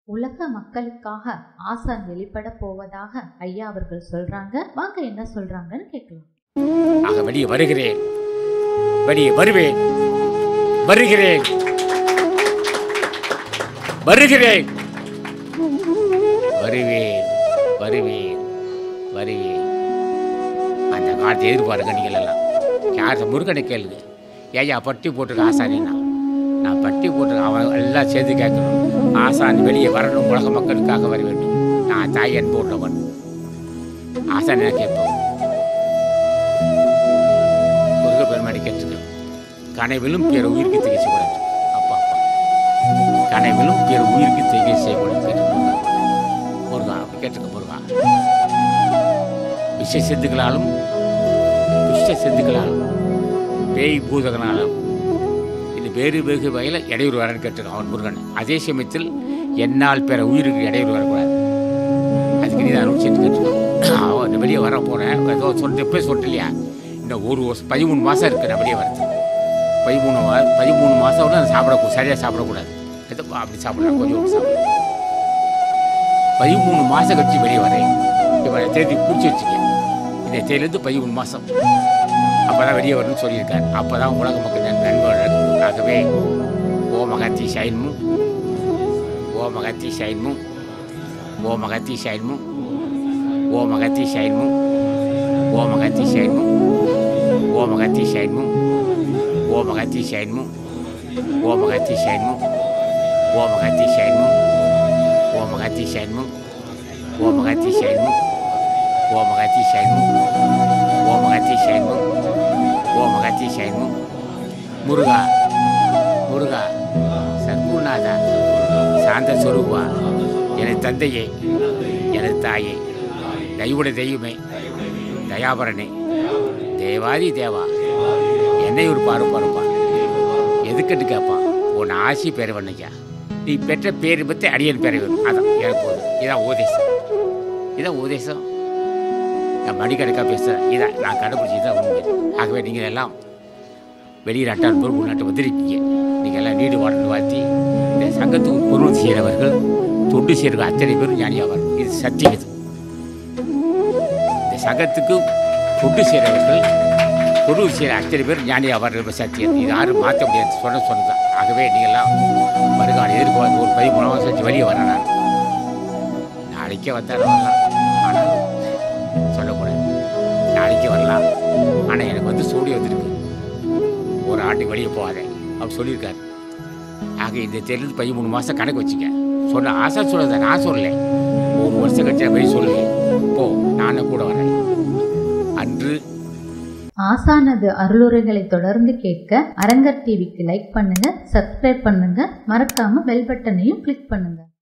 உலக மக்களுக்காக ஆசான் வெளிப்பட போவதாக ஐயா அவர்கள் சொல்றாங்க வாங்க என்ன சொல்றாங்கன்னு கேட்கலாம் ஆக வெளியே வருகிறேன் வெளியே வருவேன் வருகிறேன் வருகிறேன் வருவேன் வருவேன் வருவேன் அந்த காலத்தை எதிர்பாருங்க நீங்கள் எல்லாம் யார் முருகனை கேளுங்க ஏயா பட்டி போட்டிருக்க ஆசானின்னா நான் பட்டி போட்டிருக்கேன் அவன் எல்லாம் சேர்ந்து கேட்கணும் ஆசான் வெளியே வரணும் உலக மக்களுக்காக வர வேண்டும் நான் தாயன் போட்டவன் ஆசான் என்ன கேட்போம் முருக பெருமாடி கேட்டிருக்கேன் கனவிலும் பிற உயிருக்கு திகை செய்யக்கூடாது அப்பா அப்பா கனவிலும் பிற உயிருக்கு திகை செய்யக்கூடாது கேட்டிருக்கேன் முருகா அப்படி கேட்டிருக்க முருகா விஷ சித்துக்களாலும் துஷ்ட சித்துக்களாலும் பேய் பூதகனாலும் இது வேறு வெகு வகையில் இடையூறு வரன்னு கேட்டிருக்கான் அவன் முருகன் அதே சமயத்தில் என்னால் பிற உயிருக்கு இடையூறு வரக்கூடாது அதுக்கு நீ தான் அனுப்பிச்சு கேட்டிருக்கான் அவன் வெளியே வர போகிறேன் ஏதோ சொல்லிட்டு எப்போ சொல்லிட்டு இல்லையா இன்னும் ஒரு வருஷம் பதிமூணு மாதம் இருக்குது நான் வெளியே வரது பதிமூணு மா பதிமூணு மாதம் விட நான் சாப்பிடக்கூடாது சரியாக சாப்பிடக்கூடாது ஏதோ அப்படி சாப்பிட்றேன் கொஞ்சம் கொஞ்சம் சாப்பிட்றேன் பதிமூணு மாதம் கழிச்சு வெளியே வரேன் இப்போ தேதி பிடிச்சி வச்சுக்க இந்த தேதியிலேருந்து பதிமூணு மாதம் அப்போ தான் வெளியே வரணும்னு சொல்லியிருக்காரு அப்போ தான் உலக மக்கள் நன் நண்பர்களுக்காகவே ஓ மகத்தி சைன்மும் ஓ மகத்தி சைன்மும் ஓ மகத்தி சைன்மும் ஓ மகத்தி சைன்மும் ஓ மகத்தி சைன்மும் ஓ மகத்தி சைன்மும் ஓ மகத்தி சைன்மும் ஓ மகத்தி சைன்மும் ஓ மகத்தி சைன்மும் ஓ மகத்தி சைன்மும் ஓ மகத்தி சைன்மும் ஓ மகத்தி சைன்மும் ஓ மகத்தி சைன்மும் ஓ மகத்தி சைன்மும் முருகா முருகா சத்குருநாதா சாந்த சொரூபா எனது தந்தையே எனது தாயே தெய்வட தெய்வமே தயாபரனே தேவாதி தேவா என்னை ஒரு பாரு பாருப்பான் எதுக்கிட்டு கேட்பான் உன் ஆசி பேர் பண்ணிக்கா நீ பெற்ற பேர் பற்றி அடியன் பேரை வரும் அதான் எனக்கு போதும் இதான் உபதேசம் இதான் உபதேசம் நான் மணிக்கணக்காக பேசுகிறேன் இதான் நான் கடைபிடிச்சி தான் உண்மை ஆகவே நீங்கள் எல்லாம் வெளிநாட்டால் பொருள் உள்நாட்டு வந்திருக்கீங்க நீங்கள் எல்லாம் வீடு வாடல் வாழ்த்தி இந்த சங்கத்துக்கு பொருள் செய்கிறவர்கள் தொண்டு செய்கிற அத்தனை பேரும் ஞானியாவார் இது சத்தியம் இது இந்த சங்கத்துக்கு தொண்டு செய்கிறவர்கள் பொருள் செய்கிற அத்தனை பேர் ஞானியாவார் ரொம்ப சத்தியம் இது யாரும் மாற்ற முடியாது சொன்ன சொன்னதான் ஆகவே நீங்கள்லாம் வருகால எதிர்பார்த்து ஒரு பதிமூணு மாதம் வச்சு வெளியே வரேன் நான் நாளைக்கே வந்தாலும் வரலாம் ஆனால் சொல்லக்கூடாது நாளைக்கே வரலாம் ஆனால் எனக்கு வந்து சூடி வந்திருக்கு ஒரு ஆட்டுக்கு வெளியே போகாத அவர் சொல்லியிருக்காரு ஆக இந்த தேர்தல் பதிமூணு மாதம் கணக்கு வச்சுக்க சொன்ன ஆசை சொல்லதை நான் சொல்லலை ஒரு வருஷம் கழிச்சு வெளியே சொல்லுவேன் போ நானும் கூட வரேன் அன்று ஆசானது அருளுரைகளை தொடர்ந்து கேட்க அரங்கர் டிவிக்கு லைக் பண்ணுங்க சப்ஸ்கிரைப் பண்ணுங்க மறக்காம பெல் பட்டனையும் கிளிக் பண்ணுங்க